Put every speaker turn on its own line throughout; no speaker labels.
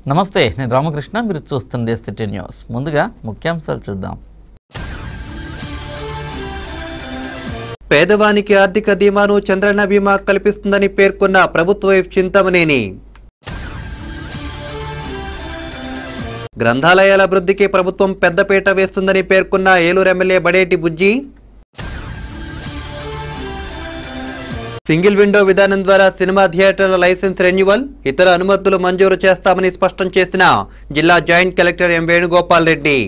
నమస్తే నేను రామకృష్ణ మీరు చూస్తుంది సిటీ న్యూస్ ముందుగా ముఖ్యాంశాలు చూద్దాం
పేదవానికి ఆర్థిక ధీమాను చంద్రన్న బీమా కల్పిస్తుందని పేర్కొన్న ప్రభుత్వ వైపు చింతమనేని గ్రంథాలయాల అభివృద్ధికి ప్రభుత్వం పెద్దపీట వేస్తుందని పేర్కొన్న Eluru MLA Badeti Bujji single window విధానం ద్వారా సినిమా థియేటర్ల లైసెన్స్ రెన్యువల్ ఇతర అనుమతులు మంజూరు చేస్తామని స్పష్టం చేసిన జిల్లా joint collector M Venugopal Reddy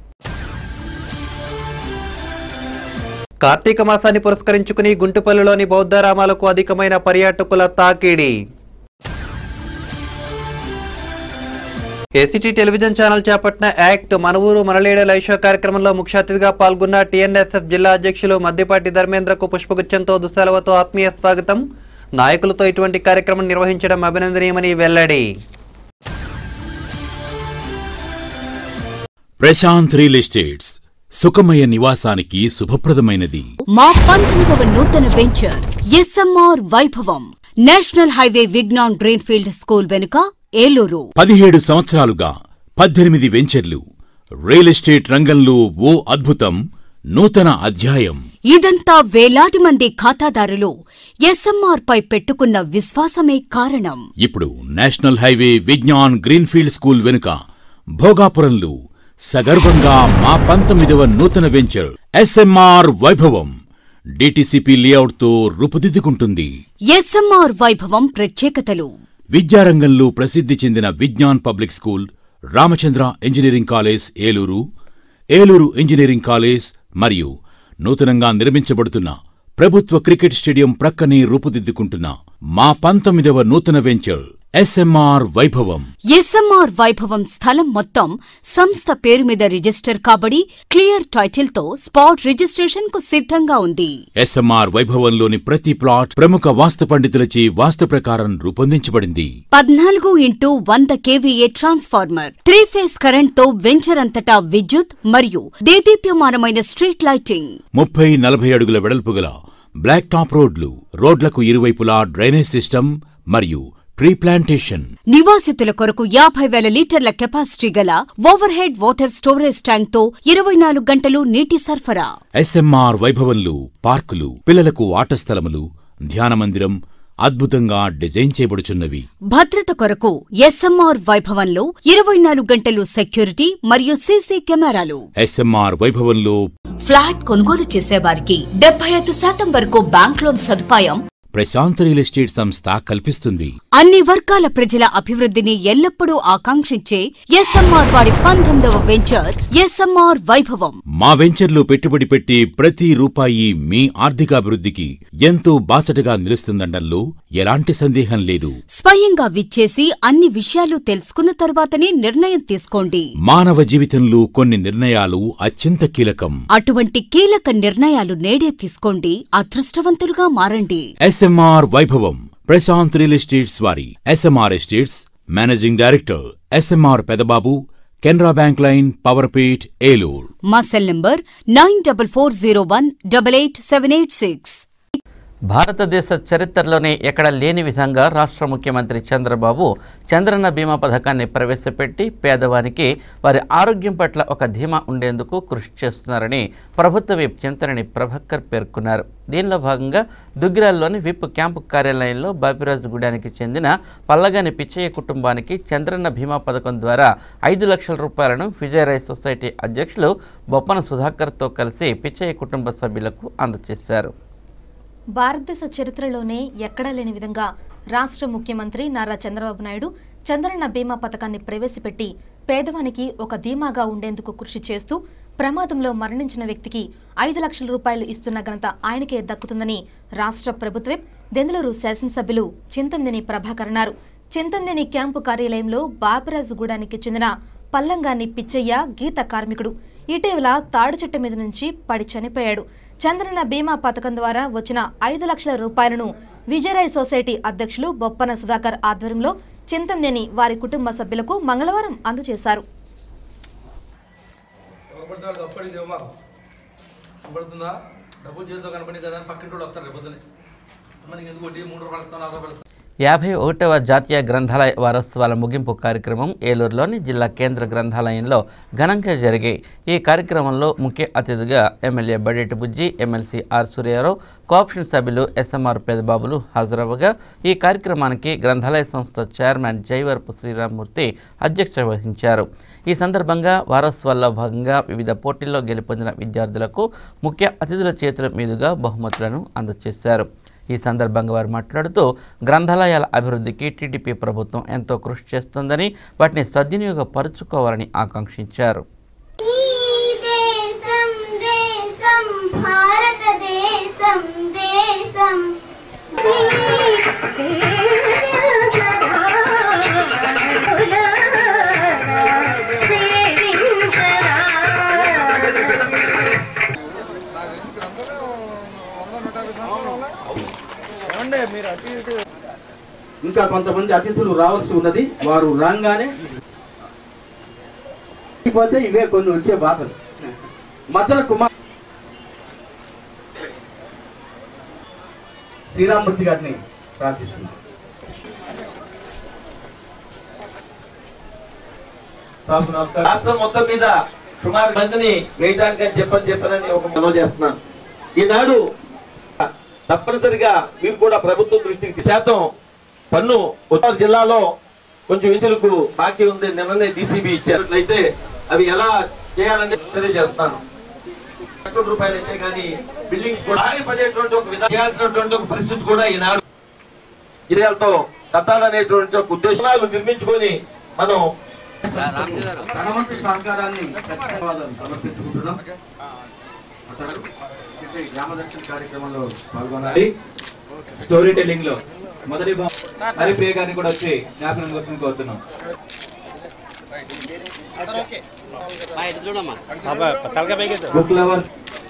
Kartika మాసాన్ని పురస్కరించుకుని గుంటుపల్లిలోని బౌద్ధరామాలకు అధికమైన పర్యాటకుల తాకిడి ఏసీటీ టెలివిజన్ ఛానల్ చేపట్టిన యాక్ట్ మన ఊరు మనలేడ లైవ్ షో కార్యక్రమంలో ముఖ్య అతిథిగా పాల్గొన్న టీఎన్ఎస్ఎఫ్ జిల్లా అధ్యక్షులు మద్దిపాటి ధర్మేంద్రకు పుష్పగుచ్చంతో దుస్సలవతో ఆత్మీయ స్వాగతం నాయకులతో ఇటువంటి కార్యక్రమం నిర్వహించడం అభినందనీయమని వెల్లడి
ప్రశాంత్ రియల్ ఎస్టేట్స్ సుఖమయ నివాసానికి శుభప్రదమైనది
మా పంతొమ్మిదవ నూతన venture SMR Vaibhavam national highway Vignan greenfield school వెనుక ఏలూరు
పదిహేడు సంవత్సరాలుగా పద్దెనిమిది వెంచర్లు రియల్ ఎస్టేట్ రంగంలో ఓ అద్భుతం నూతన అధ్యాయం
ఇదంతా వేలాది మంది ఖాతాదారులు ఎస్ఎంఆర్ పై పెట్టుకున్న విశ్వాసమే కారణం
ఇప్పుడు national highway Vignan greenfield school వెనుక భోగాపురంలో సగర్వంగా మా పంతొమ్మిదవ నూతన వెంచర్ ఎస్ఎంఆర్ వైభవం డిటిసిపి లేఅవుట్తో రూపుదిద్దుకుంటుంది
ఎస్ఎంఆర్ వైభవం ప్రత్యేకతలు
విద్యారంగంలో ప్రసిద్ధి చెందిన Vignan public school Ramachandra engineering college Eluru Eluru engineering college మరియు నూతనంగా నిర్మించబడుతున్న ప్రభుత్వ క్రికెట్ స్టేడియం ప్రక్కనే రూపుదిద్దుకుంటున్న మా పంతొమ్మిదవ నూతన వెంచర్ ఎస్ఎంఆర్ వైభవం
ఎస్ఎంఆర్ వైభవం స్థలం మొత్తం సంస్థ పేరు మీద రిజిస్టర్ కాబడి క్లియర్ టైటిల్ తో స్పాట్ రిజిస్ట్రేషన్ కు సిద్ధంగా ఉంది
ఎస్ఎంఆర్ వైభవంలోని ప్రతి ప్లాట్ ప్రముఖ వాస్తు పండితులచే వాస్తు ప్రకారం రూపొందించబడింది
పద్నాలుగు ఇంటూ వంద KVA transformer three phase current తో వెంచర్ అంతటా విద్యుత్ మరియు దేదీప్యమానమైన స్ట్రీట్ లైటింగ్
ముప్పై నలభై అడుగుల వెడల్పు గల బ్లాక్ టాప్ రోడ్లు రోడ్లకు ఇరువైపులా డ్రైనేజ్ సిస్టమ్ మరియు ట్రీ ప్లాంటేషన్
నివాసితుల కొరకు యాభై వేల లీటర్ల కెపాసిటీ గల over head water storage tank తో ఇరవై నాలుగు గంటలు నీటి సరఫరా
ఎస్ఎంఆర్ వైభవంలో పార్కులు పిల్లలకు ఆట స్థలములు ధ్యాన మందిరం అద్భుతంగా డిజైన్ చేయబడుచున్నవి
భద్రత కొరకు ఎస్ఎంఆర్ వైభవంలో ఇరవై నాలుగు గంటలు సెక్యూరిటీ మరియు సీసీ కెమెరాలు
ఎస్ఎంఆర్ వైభవంలో
ఫ్లాట్ కొనుగోలు చేసేవారికి డెబ్బై ఐదు శాతం వరకు బ్యాంక్ లోన్ సదుపాయం
ప్రశాంత్ రియల్ ఎస్టేట్ సంస్థ కల్పిస్తుంది
అన్ని వర్గాల ప్రజల అభివృద్ధిని ఎల్లప్పుడూ ఆకాంక్షించే ఎస్ఎంఆర్ వారి పంతొమ్మిదవ వెంచర్ ఎస్ఎంఆర్ వైభవం
మా వెంచర్లో పెట్టుబడి పెట్టి ప్రతి రూపాయి మీ ఆర్థికాభివృద్ధికి ఎంతో బాసటగా నిలుస్తుందనడంలో ఎలాంటి సందేహం లేదు
స్వయంగా విచ్చేసి అన్ని విషయాలు తెలుసుకున్న తర్వాతనే నిర్ణయం తీసుకోండి
మానవ జీవితంలో కొన్ని నిర్ణయాలు అత్యంత కీలకం
అటువంటి కీలక నిర్ణయాలు నేడే తీసుకోండి అదృష్టవంతులుగా మారండి
SMR Vaibhavam Prashanth real estates వారి SMR estates managing director SMR Pedababu Canara bank line Powerpet Eluru
మా cell number nine double four zero one double eight seven eight six
భారతదేశ చరిత్రలోనే ఎక్కడ లేని విధంగా రాష్ట్ర ముఖ్యమంత్రి చంద్రబాబు చంద్రన్న బీమా పథకాన్ని ప్రవేశపెట్టి పేదవానికి వారి ఆరోగ్యం పట్ల ఒక ధీమా ఉండేందుకు కృషి చేస్తున్నారని ప్రభుత్వ విప్ చింతనని ప్రభాకర్ పేర్కొన్నారు దీనిలో భాగంగా దుగ్గిరాల్లోని విప్ క్యాంపు కార్యాలయంలో బాపిరాజుగూడానికి చెందిన పల్లగాని పిచ్చయ్య కుటుంబానికి చంద్రన్న బీమా పథకం ద్వారా ఐదు లక్షల రూపాయలను విజయరాయ్ సొసైటీ అధ్యక్షులు బొప్పన సుధాకర్తో కలిసి పిచ్చయ్య కుటుంబ సభ్యులకు అందజేశారు
భారతదేశ చరిత్రలోనే ఎక్కడా లేని విధంగా రాష్ట్ర ముఖ్యమంత్రి నారా చంద్రబాబు నాయుడు చంద్రన్న బీమా పథకాన్ని ప్రవేశపెట్టి పేదవానికి ఒక ధీమాగా ఉండేందుకు కృషి చేస్తూ ప్రమాదంలో మరణించిన వ్యక్తికి ఐదు లక్షల రూపాయలు ఇస్తున్న ఘనత ఆయనకే దక్కుతుందని రాష్ట్ర ప్రభుత్వం దెందులూరు శాసనసభ్యులు చింతందిని ప్రభాకర్ అన్నారు చింతందిని క్యాంపు కార్యాలయంలో బాపిరాజుగూడానికి చెందిన పల్లంగాని పిచ్చయ్య గీత కార్మికుడు ఇటీవల తాడు చెట్టు మీద నుంచి పడి చనిపోయాడు చంద్రన బీమా పథకం ద్వారా వచ్చిన ఐదు లక్షల రూపాయలను విజయరాయ్ సొసైటీ అధ్యక్షులు బొప్పన సుధాకర్ ఆధ్వర్యంలో చింతంనేని వారి కుటుంబ సభ్యులకు మంగళవారం అందజేశారు
ఎవరు పడితే వాళ్ళకి అప్పటికి ఇవ్వమా కనబడుతుందా డబ్బులు చేతితో కనపడి కదా అని పక్కింటి వాళ్ళు వస్తారు రేపు పొద్దున్నే. అమ్మ నీకు ఎందుకు వడ్డీ మూడు రూపాయలు ఇస్తాను నాలుగు రూపాయలు ఇస్తాను.
యాభై ఒకటవ జాతీయ గ్రంథాలయ వారోత్సవాల ముగింపు కార్యక్రమం ఏలూరులోని జిల్లా కేంద్ర గ్రంథాలయంలో ఘనంగా జరిగాయి ఈ కార్యక్రమంలో ముఖ్య అతిథిగా MLA Badeti Bujji MLC R Suryarao co-option సభ్యులు ఎస్ఎంఆర్ పెదబాబులు హాజరవ్వగా ఈ కార్యక్రమానికి గ్రంథాలయ సంస్థ చైర్మన్ జైవరపు శ్రీరామ్మూర్తి అధ్యక్షత వహించారు ఈ సందర్భంగా వారోత్సవాల్లో భాగంగా వివిధ పోటీల్లో గెలుపొందిన విద్యార్థులకు ముఖ్య అతిథుల చేతుల మీదుగా బహుమతులను అందజేశారు ఈ సందర్భంగా వారు మాట్లాడుతూ గ్రంథాలయాల అభివృద్ధికి టీడీపీ ప్రభుత్వం ఎంతో కృషి చేస్తుందని వాటిని సద్వినియోగపరుచుకోవాలని ఆకాంక్షించారు
ఈ దేశం దేశం భారతదేశం దేశం
ఇంకా కొంతమంది అతిథులు రావాల్సి ఉన్నది వారు రాగానే పోతే ఇవే కొన్ని వచ్చే బాధలు మద్దల కుమార్ శ్రీరామూర్తి గారిని ప్రార్థిస్తున్నాం
సాగు నమస్కారం. రాష్ట్రం మొత్తం మీద సుమారు మందిని వేయడానికి అని చెప్పని చెప్పనని ఒక మనవి చేస్తున్నాను ఈనాడు తప్పనిసరిగా మీరు కూడా ప్రభుత్వం దృష్టికి శాతం పన్ను ఉత్తర జిల్లాలో కొంచెం విచులకు బాకీ ఉంది నిన్ననే డీసీబీ ఇచ్చారట్లయితే అవి ఎలా చేయాలని తెలియజేస్తాను లక్షల రూపాయలు అయితే కానీ బిల్డింగ్స్ కూడా ఆగి పడేటువంటి ఒక విధంగా చేయాల్సినటువంటి ఒక పరిస్థితి కూడా ఈనాడు ఇదేలతో కట్టాలనేటువంటి ఒక ఉద్దేశాలు నిర్మించుకొని మనం
ధనవంతు సహకారాన్ని ధన్యవాదాలు సమర్పించుకుంటున్నాం అతడు ఇటు గ్రామదర్శన కార్యక్రమంలో పాల్గొనాలి
స్టోరీ టెల్లింగ్ లో మొదటి భాగం హరిప్రియ గారిని కూడా వచ్చి జ్ఞాపకం కోసం కోరుతున్నాం బుక్ లవర్స్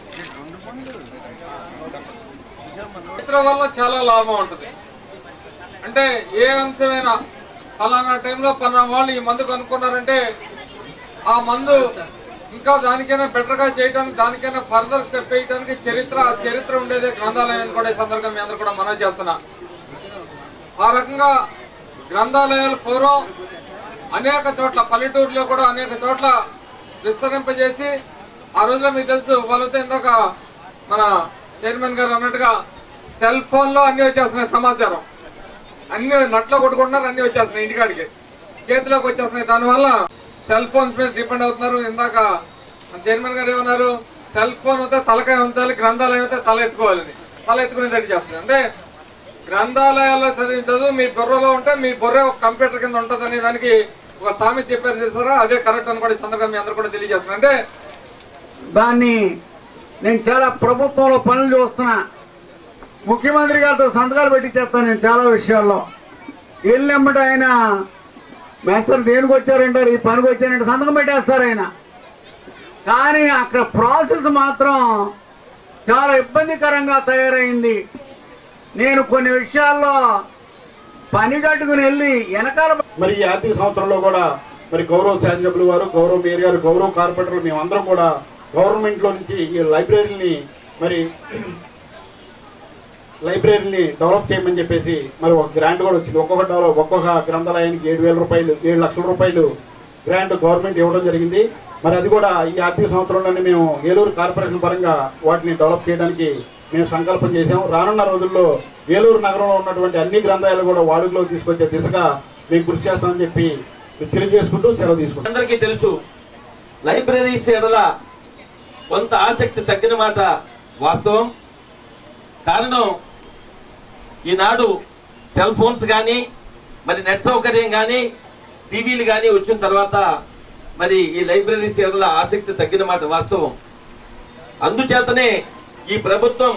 చిత్రం వల్ల చాలా లాభం ఉంటుంది అంటే ఏ అంశమైనా ఫలానా టైంలో పలానా వాళ్ళు ఈ మందు కనుక్కున్నారంటే ఆ మందు ఇంకా దానికైనా బెటర్ గా చేయడానికి దానికైనా ఫర్దర్ స్టెప్ వేయడానికి చరిత్ర ఆ చరిత్ర ఉండేదే గ్రంథాలయాన్ని కూడా ఈ సందర్భంగా మీ అందరూ కూడా మనం చేస్తున్నా ఆ రకంగా గ్రంథాలయాలు పూర్వం అనేక చోట్ల పల్లెటూరులో కూడా అనేక చోట్ల విస్తరింపజేసి ఆ రోజులో మీకు తెలుసు వాళ్ళతో ఇందాక మన చైర్మన్ గారు అన్నట్టుగా సెల్ ఫోన్ లో అన్ని వచ్చేస్తున్నాయి సమాచారం అన్ని నట్లో కొట్టుకుంటున్నారు అన్ని వచ్చేస్తున్నాయి ఇంటికాడికి చేతిలోకి వచ్చేస్తున్నాయి దానివల్ల సెల్ ఫోన్స్ మీద డిపెండ్ అవుతున్నారు ఇందాక మన చైర్మన్ గారు ఏమన్నారు సెల్ ఫోన్ అయితే తలకాయ ఉంచాలి గ్రంథాలయం అయితే తల ఎత్తుకోవాలని తల ఎత్తుకునేటట్టు చేస్తుంది అంటే గ్రంథాలయాల్లో చదివిన చదువు మీ బుర్రలో ఉంటే మీ బుర్ర ఒక కంప్యూటర్ కింద ఉంటుంది అనే దానికి ఒక సామెత చెప్పారు చేస్తారా అదే కరెక్ట్ అని కూడా ఈ సందర్భంగా మీ అందరూ కూడా తెలియజేస్తున్నారు అంటే
దాన్ని నేను చాలా ప్రభుత్వంలో పనులు చూస్తున్నా ముఖ్యమంత్రి గారితో సంతకాలు పెట్టించేస్తాను నేను చాలా విషయాల్లో వెళ్ళినమ్మట ఆయన మేస్తారు దేనికి వచ్చారంటారు ఈ పనికి వచ్చారంటే సంతకం పెట్టేస్తారు ఆయన కానీ అక్కడ ప్రాసెస్ మాత్రం చాలా ఇబ్బందికరంగా తయారైంది నేను కొన్ని విషయాల్లో పని కట్టుకుని వెళ్ళి వెనకాల
మరి ఈ ఆర్థిక సంవత్సరంలో కూడా మరి గౌరవ శాసనసభ్యులు వారు గౌరవ మేయర్ గారు గౌరవ కార్పొరేటర్లు మేమందరం కూడా గవర్నమెంట్ లో నుంచి ఈ లైబ్రరీని మరి లైబ్రరీని డెవలప్ చేయమని చెప్పేసి మరి ఒక గ్రాంట్ కూడా వచ్చింది ఒక్కొక్క డెవలప్ ఒక్కొక్క గ్రంథాలయానికి ఏడు వేల రూపాయలు ఏడు లక్షల రూపాయలు గ్రాంట్ గవర్నమెంట్ ఇవ్వడం జరిగింది మరి అది కూడా ఈ ఆర్థిక సంవత్సరంలోనే మేము ఏలూరు కార్పొరేషన్ పరంగా వాటిని డెవలప్ చేయడానికి మేము సంకల్పం చేశాం రానున్న రోజుల్లో ఏలూరు నగరంలో ఉన్నటువంటి అన్ని గ్రంథాలయాలు కూడా వాడుకలో తీసుకొచ్చే దిశగా మేము కృషి చేస్తామని చెప్పి తెలియజేసుకుంటూ సెలవు తీసుకుంటాం
అందరికీ తెలుసు లైబ్రరీస్ ఎడల కొంత ఆసక్తి తగ్గిన మాట వాస్తవం కారణం ఈనాడు సెల్ ఫోన్స్ కానీ మరి నెట్ సౌకర్యం కానీ టీవీలు కానీ వచ్చిన తర్వాత మరి ఈ లైబ్రరీస్ ఎడల ఆసక్తి తగ్గిన మాట వాస్తవం అందుచేతనే ఈ ప్రభుత్వం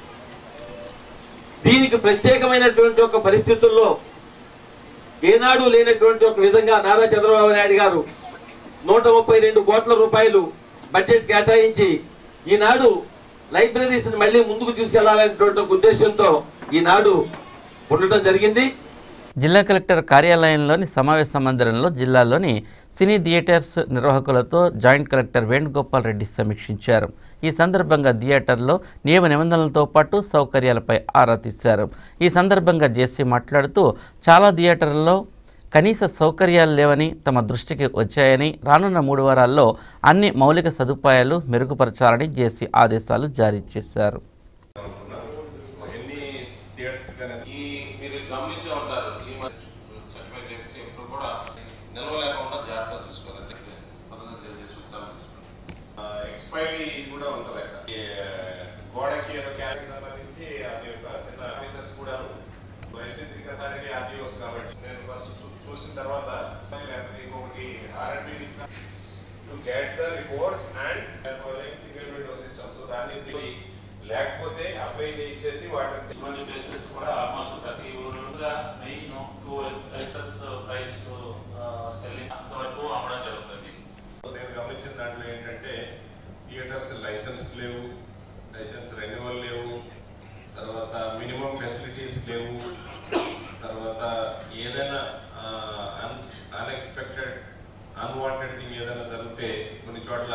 దీనికి ప్రత్యేకమైనటువంటి ఒక పరిస్థితుల్లో ఏనాడు లేనటువంటి ఒక విధంగా నారా చంద్రబాబు నాయుడు గారు నూట ముప్పై రెండు కోట్ల రూపాయలు బడ్జెట్ కేటాయించి ఈనాడు లైబ్రరీస్ మళ్ళీ ముందుకు తీసుకెళ్లాలనేటువంటి ఒక ఉద్దేశంతో ఈనాడు ఉండటం జరిగింది
జిల్లా కలెక్టర్ కార్యాలయంలోని సమావేశ మందిరంలో జిల్లాలోని సినీ థియేటర్స్ నిర్వాహకులతో జాయింట్ కలెక్టర్ వేణుగోపాల్ రెడ్డి సమీక్షించారు ఈ సందర్భంగా థియేటర్లో నియమ నిబంధనలతో పాటు సౌకర్యాలపై ఆరా తీశారు ఈ సందర్భంగా జేసీ మాట్లాడుతూ చాలా థియేటర్లలో కనీస సౌకర్యాలు లేవని తమ దృష్టికి వచ్చాయని రానున్న మూడు వారాల్లో అన్ని మౌలిక సదుపాయాలు మెరుగుపరచాలని జేసీ ఆదేశాలు జారీ చేశారు
ఎన్ని థియేటర్స్ కానీ ఈ మీరు గమనించే ఉంటారు ఈ సర్టిఫై చేసి ఎప్పుడు కూడా నిల్వ లేకుండా జాగ్రత్త చూసుకోవాలండి పద్ధతి తెలియజేసుకుంటాం ఎక్స్పైరీ కూడా ఉంటుంది అక్కడ ఈ, గోడకి ఏదో క్యారెక్టర్ సంబంధించి అది ఒక చిన్న ఆఫీసర్స్ కూడా లైసెన్సింగ్ అథారిటీ ఆర్టీఓస్ కాబట్టి నేను ఫస్ట్ చూసిన తర్వాత లేకపోతే ఇంకొకటి RMP to get the reports and single window system so దాన్ని లేకపోతే అప్లై చేయించేసి వాటిని
ఇటువంటి ప్లేసెస్ కూడా ఆల్మోస్ట్ ప్రతి ఊరుగా మెయిన్ టూ రైతస్ ప్రైస్ సెల్లింగ్ అంతవరకు అమ్మడం జరుగుతుంది
నేను గమనించిన దాంట్లో ఏంటంటే థియేటర్స్ లైసెన్స్ లేవు లైసెన్స్ రెన్యువల్ లేవు తర్వాత మినిమం ఫెసిలిటీస్ లేవు తర్వాత ఏదైనా అన్ అన్ఎక్స్పెక్టెడ్ అన్వాంటెడ్ థింగ్ ఏదైనా జరిగితే కొన్ని చోట్ల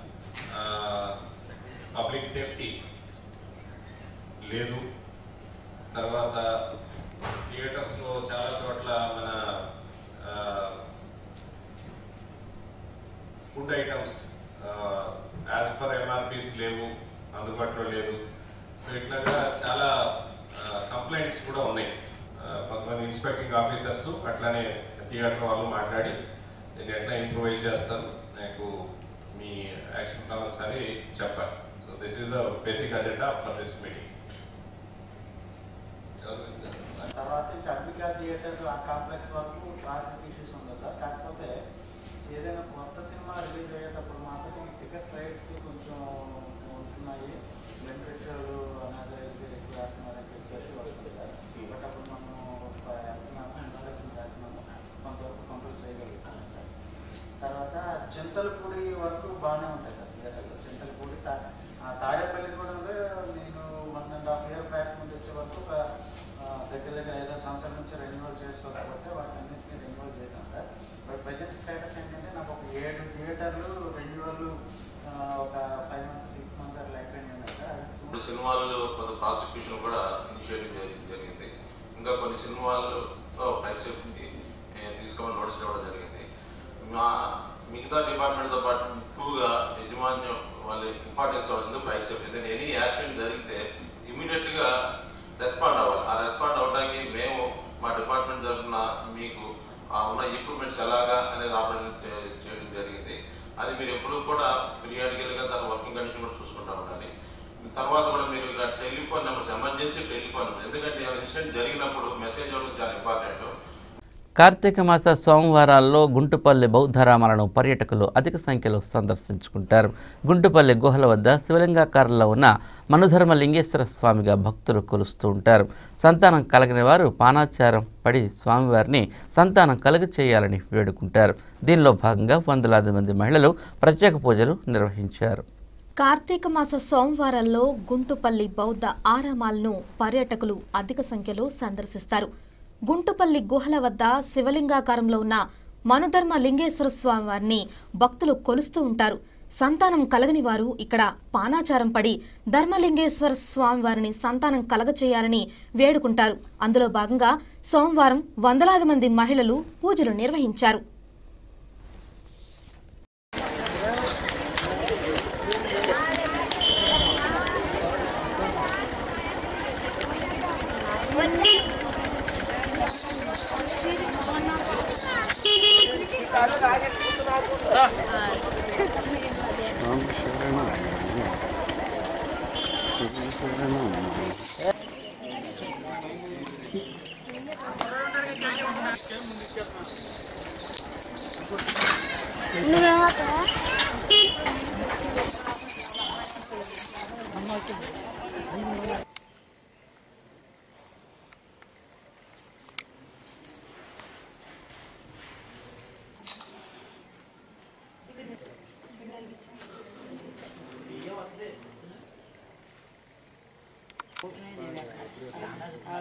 పబ్లిక్ సేఫ్టీ లేదు తర్వాత థియేటర్స్లో చాలా చోట్ల మన food items as per MRPs లేవు అందుబాటులో లేదు సో ఇట్లాగా చాలా కంప్లైంట్స్ కూడా ఉన్నాయి ఆ, కొంతమంది ఇన్స్పెక్టింగ్ ఆఫీసర్స్ అట్లానే థియేటర్ వాళ్ళు మాట్లాడి దీన్ని ఎట్లా ఇంప్రూవైజ్ చేస్తారు నాకు మీ యాక్షన్ ప్లాన్ ఒకసారి చెప్పాలి so this is the basic agenda for this meeting
తర్వాత ఇంకా అంబికా థియేటర్ ఆ కాంప్లెక్స్ వరకు ట్రాఫిక్ ఇష్యూస్ ఉంది సార్ కాకపోతే ఏదైనా కొత్త సినిమా రిలీజ్ అయ్యేటప్పుడు మాత్రం ఈ టికెట్ రేట్స్ కొంచెం ఉంటున్నాయి బెనిఫిషియల్ అనాథరైజ్ ఎక్కువ వేస్తున్నారని చెప్పేసి వస్తుంది సార్ బట్ అప్పుడు మనం వెళ్తున్నాము ఇన్స్ట్రక్షన్ చేస్తున్నాము కొంతవరకు కంట్రోల్ చేయగలుగుతాం సార్ తర్వాత చింతలపూడి వరకు బాగానే ఉంటాయి సార్ థియేటర్లో చింతలపూడి తా ఆ తాడేపల్లి కూడా నేను one and half year back ముందు వచ్చే వరకు ఒక ఆ, దగ్గర దగ్గర ఐదో సంవత్సరాల నుంచి రెన్యువల్ చేసుకోకపోతే వాటి అన్నింటినీ రెన్యువల్ చేశాం సార్ బట్ ప్రజెంట్ స్టేటస్ ఏంటంటే నాకు ఒక ఏడు థియేటర్లు రెన్యువల్ ఒక ఫైవ్ మంత్స్ సిక్స్ మంత్స్ అట్లా అయిపోయినాయి ఉన్నాయి సార్ అవి
ఇప్పుడు సినిమాలు కొంత ప్రాసిక్యూషన్ కూడా ఇనిషియేటివ్ చేయడం జరిగింది ఇంకా కొన్ని సినిమాలు ఫైర్ సేఫ్టీ తీసుకోమని నోటీస్ ఇవ్వడం జరిగింది మా మిగతా డిపార్ట్మెంట్తో పాటు ఎక్కువగా యజమాన్యం వాళ్ళ ఇంపార్టెన్స్ అవ్వాల్సింది ఫైర్ సేఫ్టీ ఎందుకంటే ఎనీ యాక్సిడెంట్ జరిగితే ఇమీడియట్గా రెస్పాండ్ అవ్వాలి ఆ రెస్పాండ్ అవ్వడానికి మేము మా డిపార్ట్మెంట్ తరఫున మీకు ఆ ఉన్న ఎక్విప్మెంట్స్ ఎలాగా అనేది ఆపరేషన్ చే- చేయడం జరిగింది అది మీరు ఎప్పుడు కూడా పీరియాడికల్గా దాని వర్కింగ్ కండిషన్ కూడా చూసుకుంటా ఉండాలి తర్వాత కూడా మీరు ఇక telephone numbers emergency telephone number ఎందుకంటే ఇన్సిడెంట్ జరిగినప్పుడు మెసేజ్ అవ్వడం చాలా ఇంపార్టెంట్
కార్తీక మాస సోమవారాల్లో గుంటుపల్లి బౌద్ధరామాలను పర్యాటకులు అధిక సంఖ్యలో సందర్శించుకుంటారు గుంటుపల్లి గుహల వద్ద శివలింగాకారంలో ఉన్న మనుధర్మ లింగేశ్వర స్వామిగా భక్తులు కొలుస్తూ ఉంటారు సంతానం కలగని వారు పానాచారం పడి స్వామివారిని సంతానం కలుగ చేయాలని వేడుకుంటారు దీనిలో భాగంగా వందలాది మంది మహిళలు ప్రత్యేక పూజలు నిర్వహించారు
కార్తీక మాస సోమవారాల్లో గుంటుపల్లి బౌద్ధ ఆరామాలను పర్యాటకులు అధిక సంఖ్యలో సందర్శిస్తారు గుంటుపల్లి గుహల వద్ద శివలింగాకారంలో ఉన్న మనుధర్మ లింగేశ్వర స్వామి వారిని భక్తులు కొలుస్తూ ఉంటారు సంతానం కలగని వారు ఇక్కడ పానాచారం పడి ధర్మలింగేశ్వర స్వామి వారిని సంతానం కలగచేయాలని వేడుకుంటారు అందులో భాగంగా సోమవారం వందలాది మంది మహిళలు పూజలు నిర్వహించారు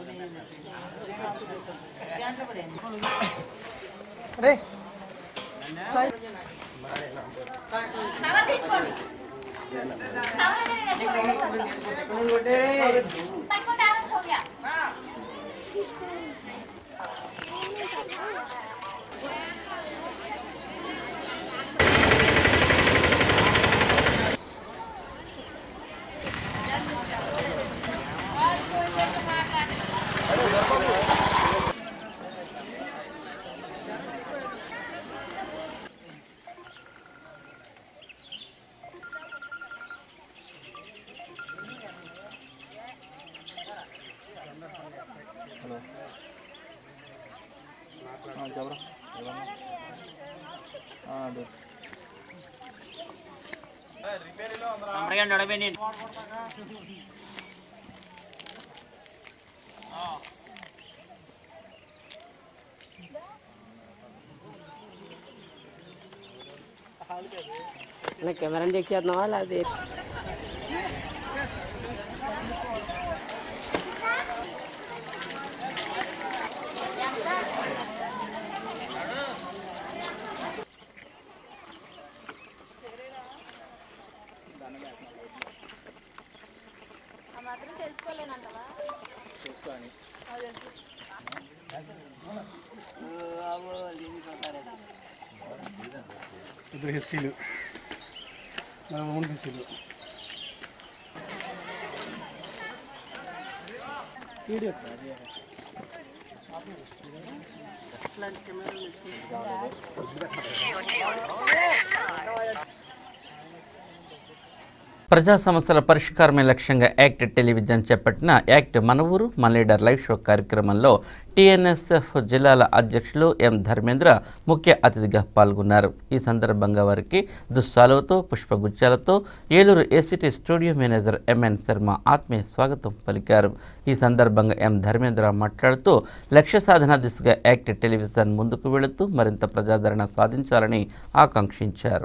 కెమెరా చెక్ చేస్తున్నావా లేకపోతే
ఇద్దరు హెస్సీలు మూడు హెస్సీలు
ప్రజా సమస్యల పరిష్కారమే లక్ష్యంగా యాక్ట్ టెలివిజన్ చేపట్టిన యాక్ట్ మన ఊరు మన లీడర్ లైవ్ షో కార్యక్రమంలో టీఎన్ఎస్ఎఫ్ జిల్లాల అధ్యక్షులు ఎం ధర్మేంద్ర ముఖ్య అతిథిగా పాల్గొన్నారు ఈ సందర్భంగా వారికి దుస్సాలువతో పుష్పగుచ్చాలతో Eluru ACT studio manager MN Sharma ఆత్మీయ స్వాగతం పలికారు ఈ సందర్భంగా ఎం ధర్మేంద్ర మాట్లాడుతూ లక్ష్య సాధన దిశగా యాక్ట్ టెలివిజన్ ముందుకు వెళుతూ మరింత ప్రజాదరణ సాధించాలని ఆకాంక్షించారు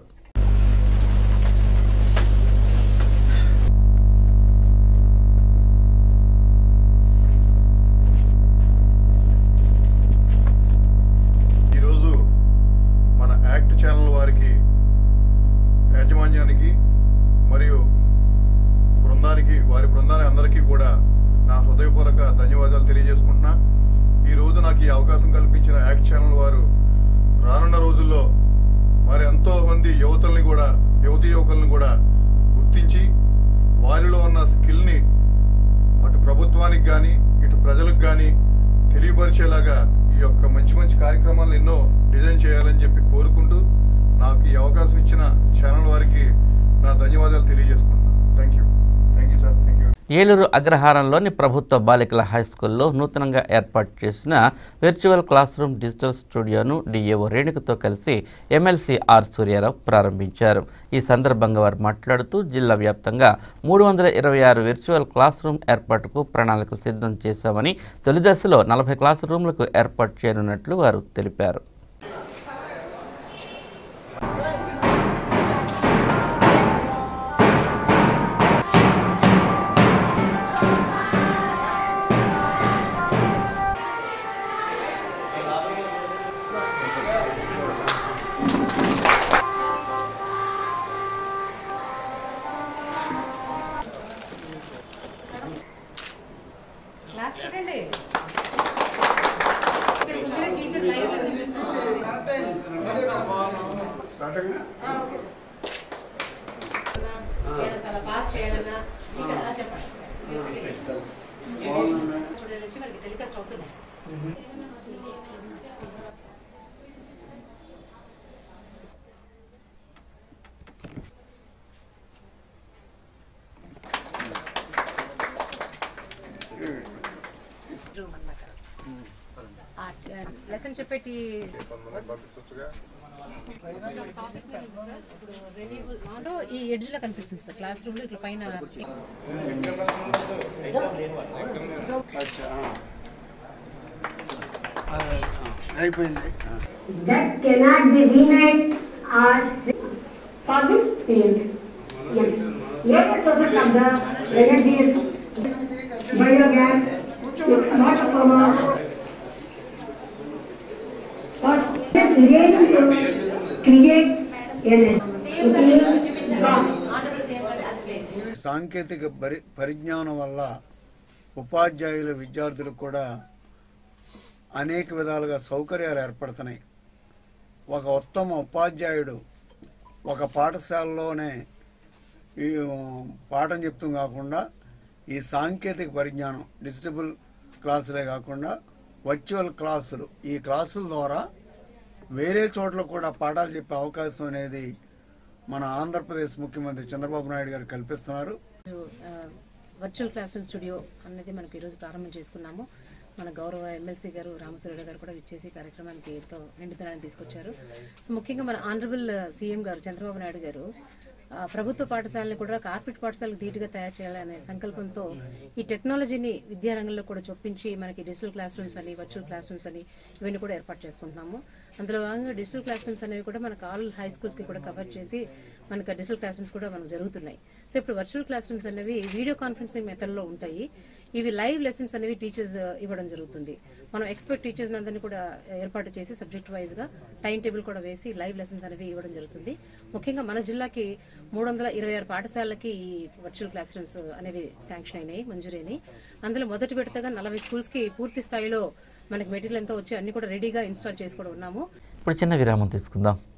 ఈరోజు మన యాక్ట్ ఛానల్ వారికి యాజమాన్యానికి మరియు బృందానికి వారి బృందానికి అందరికీ కూడా నా హృదయపూర్వక ధన్యవాదాలు తెలియజేసుకుంటున్నా ఈ రోజు నాకు ఈ అవకాశం కల్పించిన యాక్ట్ ఛానల్ వారు రానున్న రోజుల్లో మరి ఎంతో మంది యువతల్ని కూడా యువతి యువకుల్ని కూడా గుర్తించి వారిలో ఉన్న స్కిల్ని అటు ప్రభుత్వానికి కానీ ఇటు ప్రజలకు కానీ తెలియపరిచేలాగా ఈ యొక్క మంచి మంచి కార్యక్రమాలను ఎన్నో డిజైన్ చేయాలని చెప్పి కోరుకుంటూ నాకు ఈ అవకాశం ఇచ్చిన ఛానల్ వారికి నా ధన్యవాదాలు తెలియజేసుకుంటున్నాను thank you thank you sir thank you
Eluru అగ్రహారంలోని ప్రభుత్వ బాలికల హై స్కూల్లో నూతనంగా ఏర్పాటు చేసిన విర్చువల్ క్లాస్ రూమ్ డిజిటల్ స్టూడియోను డిఏఓ రేణుకతో కలిసి ఎమ్మెల్సీ ఆర్ సూర్యారావు ప్రారంభించారు ఈ సందర్భంగా వారు మాట్లాడుతూ జిల్లా వ్యాప్తంగా మూడు వందల ఇరవై ఆరు విర్చువల్ క్లాస్ రూమ్ ఏర్పాటుకు ప్రణాళిక సిద్ధం చేశామని తొలి దశలో నలభై క్లాస్ రూమ్లకు ఏర్పాటు చేయనున్నట్లు వారు తెలిపారు
క్లాస్ పెట్టండి ఇక్కడ కూర్చుని టీచర్ లైవ్ అలా పాస్ చేయాలన్నా మీకు అలా చెప్పండి స్టూడెంట్ వచ్చి మనకి టెలికాస్ట్ అవుతున్నాయి రూమ్ అన్నమాట లెసన్ చెప్పేటి మాలో ఈ ఎడ్జ్ లో కనిపిస్తుంది సార్ క్లాస్ రూమ్ లో ఇట్లా పైన
అయిపోయింది
that cannot be remade or fossil fuels. Yes. Various sources of the energy is biogas, makes a lot of amount. Was really to create an
సాంకేతిక పరి పరిజ్ఞానం వల్ల ఉపాధ్యాయులు విద్యార్థులకు కూడా అనేక విధాలుగా సౌకర్యాలు ఏర్పడుతున్నాయి ఒక ఉత్తమ ఉపాధ్యాయుడు ఒక పాఠశాలలోనే ఈ పాఠం చెప్తూ కాకుండా ఈ సాంకేతిక పరిజ్ఞానం డిజిటబుల్ క్లాసులే కాకుండా వర్చువల్ క్లాసులు ఈ క్లాసుల ద్వారా వేరే చోట్ల కూడా పాఠాలు చెప్పే అవకాశం అనేది మన ఆంధ్రప్రదేశ్ ముఖ్యమంత్రి చంద్రబాబు నాయుడు గారు కల్పిస్తున్నారు
వర్చువల్ క్లాస్ రూమ్ స్టూడియో అనేది మనకి ఈరోజు ప్రారంభం చేసుకున్నాము మన గౌరవ ఎమ్మెల్సీ గారు రామసూర్యుడు గారు కూడా విచ్చేసి కార్యక్రమానికి ఎంతో నిండుదనాన్ని తీసుకొచ్చారు సో ముఖ్యంగా మన ఆనరబుల్ సీఎం గారు చంద్రబాబు నాయుడు గారు ఆ, ప్రభుత్వ పాఠశాలని కూడా కార్పొరేట్ పాఠశాలకు ధీటుగా తయారు చేయాలనే సంకల్పంతో ఈ టెక్నాలజీని విద్యారంగంలో కూడా చొప్పించి మనకి డిజిటల్ క్లాస్ రూమ్స్ అని వర్చువల్ క్లాస్ రూమ్స్ అని ఇవన్నీ కూడా ఏర్పాటు చేసుకుంటున్నాము అందులో భాగంగా డిజిటల్ క్లాస్ రూమ్స్ అనేవి కూడా మనకు ఆల్ హై స్కూల్స్కి కూడా కవర్ చేసి మనకు డిజిటల్ క్లాస్ రూమ్స్ కూడా మనకు జరుగుతున్నాయి సో ఇప్పుడు వర్చువల్ క్లాస్ రూమ్స్ అనేవి వీడియో కాన్ఫరెన్సింగ్ మెథడ్లో ఉంటాయి ఇవి లైవ్ లెసన్స్ అనేవి టీచర్స్ ఇవ్వడం జరుగుతుంది మనం ఎక్స్పర్ట్ టీచర్స్ అందరినీ కూడా ఏర్పాటు చేసి సబ్జెక్ట్ వైజ్ గా టైం టేబుల్ కూడా వేసి లైవ్ లెసన్స్ అనేవి ఇవ్వడం జరుగుతుంది ముఖ్యంగా మన జిల్లాకి మూడు వందల ఇరవై ఆరు పాఠశాలలకి ఈ వర్చువల్ క్లాస్ రూమ్స్ అనేవి శాంక్షన్ అయినాయి మంజూరైనాయి అందులో మొదటి విడతగా నలభై స్కూల్స్ కి పూర్తి స్థాయిలో మనకి మెటీరియల్ ఎంతో వచ్చి అన్ని కూడా రెడీగా ఇన్స్టాల్ చేసి కూడా ఉన్నాము
ఇప్పుడు చిన్న విరామం తీసుకుందాం